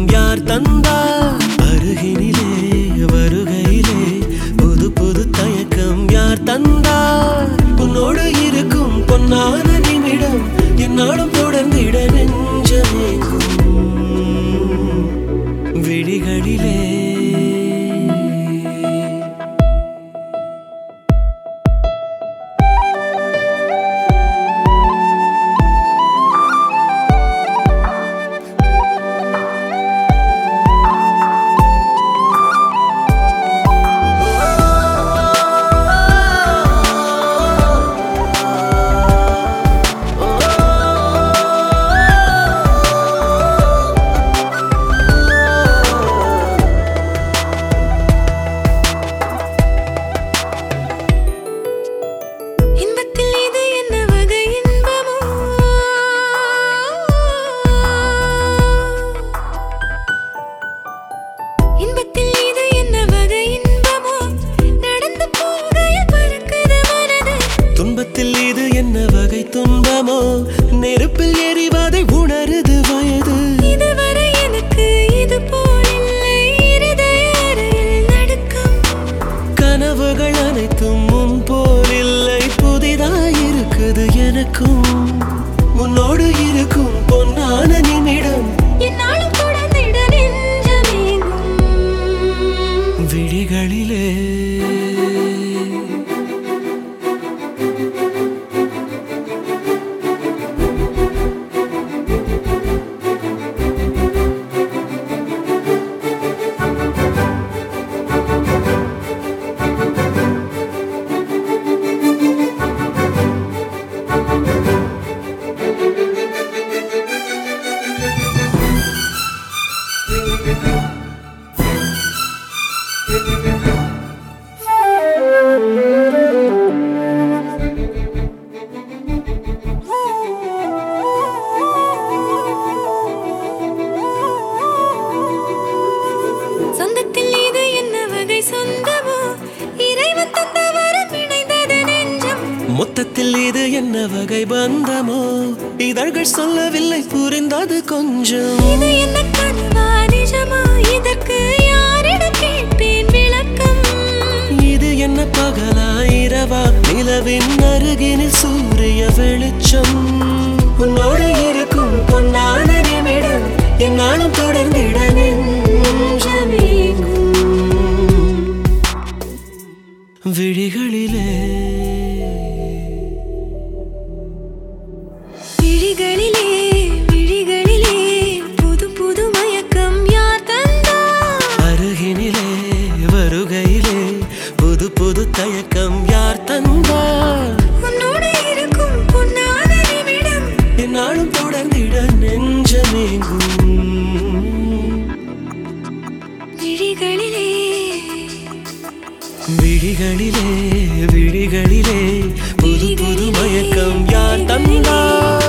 யார் தந்தார் அருகினிலே வருகையிலே புது புது தயக்கம் யார் தந்தார் உன்னோடு இருக்கும் பொன்னான நிமிடம் என்னாலும் தொடர்ந்திட நெஞ்சமேங்கும் விழிகளிலே இன்பத்தில் இது என்ன வகை இன்பமோ இன்பத்தில் இது என்ன வகை இன்பமோ நடந்து போகையில் பறக்குது மனது துன்பத்தில் இது என்ன வகை துன்பமோ நெருப்பில் எரிவதை உணருது வயது இதுவரை எனக்கு இது போலில்லை இருதய அறையில் நடுக்கம் கனவுகள் அனைத்தும் முன் போல் இல்லை புதிதாயிருக்குது எனக்கும் உன்னோடு இருக்கும் பொன்னான நிமிடம் என்னாலும் தொடர்ந்திட நெஞ்சமேங்கும் விழிகளிலே சொந்தத்தில் இது என்ன வகை சொந்தமோ இறைவன் தந்த வரம் இணைந்தது நெஞ்சம் மொத்தத்தில் இது என்ன வகை பந்தமோ இதழ்கள் சொல்லவில்லை புரிந்தது கொஞ்சம் இது என்ன கனவா நிஜமா இதற்கு யாரிடம் கேட்பேன் விளக்கம் இது என்ன பகலா இரவா நிலவின் அருகினில் சூரிய வெளிச்சம் உன்னோடு இருக்கும் பொன்னான நிமிடம் என்னாலும் தொடர்ந்திட நெஞ்சமேங்கும் விழிகளிலே விழிகளிலே விழிகளிலே புது புது மயக்கம் யார் தந்தார் அருகினிலே வருகையிலே புது புது தயக்கம் யார் தந்தார் உன்னோடு இருக்கும் பொன்னான நிமிடம் என்னாலும் தொடர்ந்திட நெஞ்சமேங்கும் விழிகளிலே விழிகளிலே விழிகளிலே புது புது மயக்கம் யார் தந்தார்